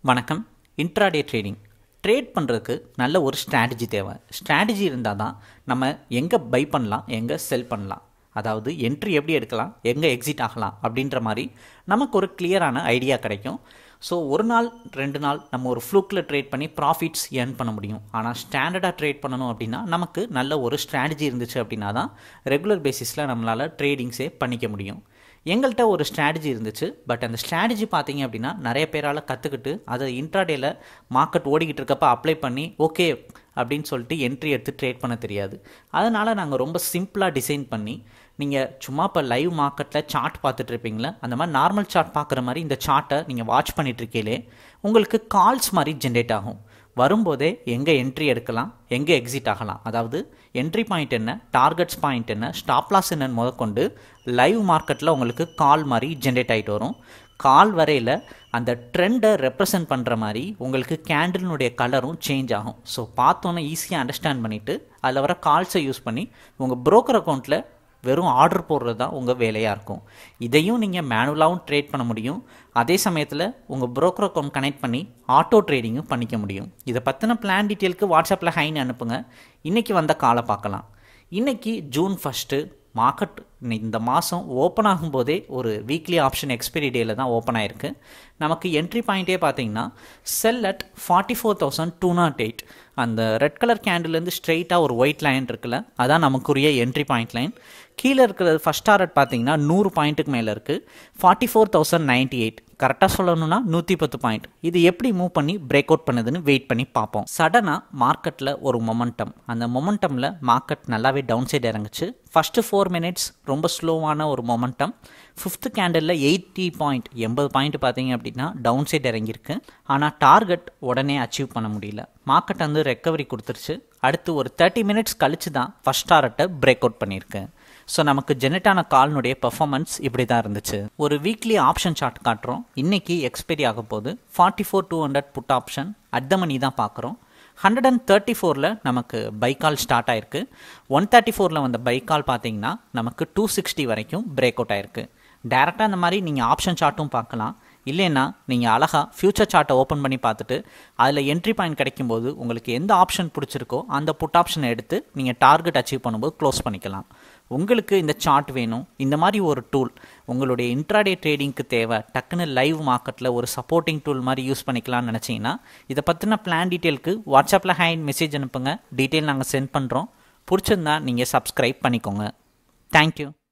வணக்கம் intraday trading trade பண்ணுறதுக்கு நல்ல ஒரு ஸ்ட்ராட்டஜி தேவை ஸ்ட்ராட்டஜி இருந்தால் தான் நம்ம எங்கே பை பண்ணலாம் எங்கே செல் பண்ணலாம் அதாவது என்ட்ரி எப்படி எடுக்கலாம் எங்கே எக்ஸிட் ஆகலாம் அப்படின்ற மாதிரி நமக்கு ஒரு கிளியரான ஐடியா கிடைக்கும் ஸோ ஒரு நாள் ரெண்டு நாள் நம்ம ஒரு ஃப்ளூக்கில் ட்ரேட் பண்ணி ப்ராஃபிட்ஸ் ஏர்ன் பண்ண முடியும் ஆனால் ஸ்டாண்டர்டாக ட்ரேட் பண்ணணும் அப்படின்னா நமக்கு நல்ல ஒரு ஸ்ட்ராட்டஜி இருந்துச்சு அப்படின்னா தான் ரெகுலர் பேசிஸில் நம்மளால் ட்ரேடிங்ஸே பண்ணிக்க முடியும் எங்கள்கிட்ட ஒரு ஸ்ட்ராட்டஜி இருந்துச்சு பட் அந்த ஸ்ட்ராட்டஜி பார்த்தீங்க அப்படின்னா நிறைய பேரால் கற்றுக்கிட்டு அதை இன்ட்ராடேல மார்க்கெட் ஓடிக்கிட்டு இருக்கப்ப அப்ளை பண்ணி ஓகே அப்படின்னு சொல்லிட்டு என்ட்ரி எடுத்து ட்ரேட் பண்ண தெரியாது அதனால் நாங்கள் ரொம்ப சிம்பிளாக டிசைன் பண்ணி நீங்கள் சும்மா இப்போ லைவ் மார்க்கெட்டில் சார்ட் பார்த்துட்டு இருப்பீங்களா அந்த மாதிரி நார்மல் சார்ட் பார்க்குற மாதிரி இந்த சார்ட்டை நீங்கள் வாட்ச் பண்ணிட்டு இருக்கீங்களே உங்களுக்கு கால்ஸ் மாதிரி ஜென்ரேட் ஆகும் வரும்போதே எங்கே என்ட்ரி எடுக்கலாம் எங்கே எக்ஸிட் ஆகலாம் அதாவது என்ட்ரி பாயிண்ட் என்ன டார்கெட்ஸ் பாயிண்ட் என்ன ஸ்டாப் லாஸ் என்னன்னு முதற்கொண்டு லைவ் மார்க்கெட்டில் உங்களுக்கு கால் மாதிரி ஜென்ரேட் ஆகிட்டு வரும் கால் வரையில் அந்த ட்ரெண்டை ரெப்ரசன்ட் பண்ணுற மாதிரி உங்களுக்கு கேண்டிலுடைய கலரும் சேஞ்ச் ஆகும் ஸோ பார்த்தோன்னே ஈஸியாக அண்டர்ஸ்டாண்ட் பண்ணிவிட்டு அதில் வர கால்ஸை யூஸ் பண்ணி உங்கள் broker அக்கௌண்ட்டில் வெறும் ஆர்டர் போடுறது தான் உங்கள் வேலையாக இருக்கும் இதையும் நீங்கள் மேனுவலாகவும் ட்ரேட் பண்ண முடியும் அதே சமயத்தில் உங்கள் broker அக்கௌண்ட் கனெக்ட் பண்ணி ஆட்டோ ட்ரேடிங்கும் பண்ணிக்க முடியும் இதை பற்றின பிளான் டீட்டெயிலுக்கு வாட்ஸ்அப்பில் ஹைன்னு அனுப்புங்க இன்றைக்கி வந்த காலை பார்க்கலாம் இன்றைக்கி ஜூன் ஃபஸ்ட்டு மார்க்கெட் இந்த மாதம் ஓப்பன் ஆகும்போதே ஒரு வீக்லி ஆப்ஷன் எக்ஸ்பைரி டேயில் தான் ஓப்பன் ஆயிருக்கு நமக்கு என்ட்ரி பாயிண்ட்டே பார்த்தீங்கன்னா sell at forty four thousand two naught eight அந்த ரெட் கலர் கேண்டில்லேருந்து ஸ்ட்ரெயிட்டாக ஒரு ஒயிட் லைன் இருக்குல்ல அதான் நமக்குரிய என்ட்ரி பாயிண்ட் லைன் கீழே இருக்கிறது ஃபஸ்ட் டாரட் பார்த்தீங்கன்னா நூறு பாயிண்ட்டுக்கு மேலே இருக்குது forty four thousand ninety eight கரெக்டாக சொல்லணும்னா நூற்றி பத்து பாயிண்ட் இது எப்படி மூவ் பண்ணி பிரேக் அவுட் பண்ணுதுன்னு வெயிட் பண்ணி பார்ப்போம் சடனாக மார்க்கெட்டில் ஒரு மொமெண்டம் அந்த மொமெண்டமில் மார்க்கெட் நல்லாவே டவுன் சைடு இறங்குச்சு ஃபஸ்ட்டு ஃபோர் மினிட்ஸ் ரொம்ப ஸ்லோவான ஒரு மொமெண்டம் ஃபிஃப்த்து கேண்டலில் எயிட்டி பாயிண்ட் எண்பது பாயிண்ட் பார்த்தீங்க அப்படின்னா டவுன் சைடு இறங்கியிருக்கு ஆனால் டார்கெட் உடனே அச்சீவ் பண்ண முடியல மார்க்கெட் வந்து ரெக்கவரி கொடுத்துருச்சு அடுத்து ஒரு தேர்ட்டி மினிட்ஸ் கழிச்சு தான் ஃபஸ்ட் டாரட்டை பிரேக் அவுட் பண்ணியிருக்கு ஸோ நமக்கு ஜெனட்டான கால்னுடைய பெர்ஃபார்மன்ஸ் இப்படி தான் இருந்துச்சு ஒரு வீக்லி ஆப்ஷன் சார்ட் காட்டுறோம் இன்னைக்கு எக்ஸ்பைரி ஆக போகுது forty four two hundred put option at money தான் பார்க்குறோம் ஹண்ட்ரட் அண்ட் தேர்ட்டி ஃபோரில் நமக்கு பைக்கால் ஸ்டார்ட் ஆயிருக்கு ஒன் தேர்ட்டி ஃபோரில் வந்த பைக்கால் பார்த்தீங்கன்னா நமக்கு டூ சிக்ஸ்டி வரைக்கும் பிரேக் அவுட் ஆயிருக்கு டேரெக்டாக இந்த மாதிரி நீங்கள் ஆப்ஷன் சார்ட்டும் பார்க்கலாம் இல்லைன்னா நீங்கள் அழகாக ஃப்யூச்சர் சார்ட்டை ஓப்பன் பண்ணி பார்த்துட்டு அதில் என்ட்ரி பாயிண்ட் கிடைக்கும்போது உங்களுக்கு எந்த ஆப்ஷன் பிடிச்சிருக்கோ அந்த புட் ஆப்ஷனை எடுத்து நீங்கள் டார்கெட் அச்சீவ் பண்ணும்போது க்ளோஸ் பண்ணிக்கலாம் உங்களுக்கு இந்த சார்ட் வேணும் இந்த மாதிரி ஒரு டூல் உங்களுடைய இன்ட்ராடே ட்ரேடிங்க்கு தேவை டக்குன்னு லைவ் மார்க்கெட்டில் ஒரு சப்போர்ட்டிங் டூல் மாதிரி யூஸ் பண்ணிக்கலாம்னு நினச்சிங்கன்னா இதை பற்றின பிளான் டீட்டெயிலுக்கு வாட்ஸ்அப்பில் ஹேண்ட் மெசேஜ் அனுப்புங்க டீட்டெயில் நாங்கள் சென்ட் பண்ணுறோம் பிடிச்சிருந்தா நீங்கள் சப்ஸ்கிரைப் பண்ணிக்கோங்க தேங்க்யூ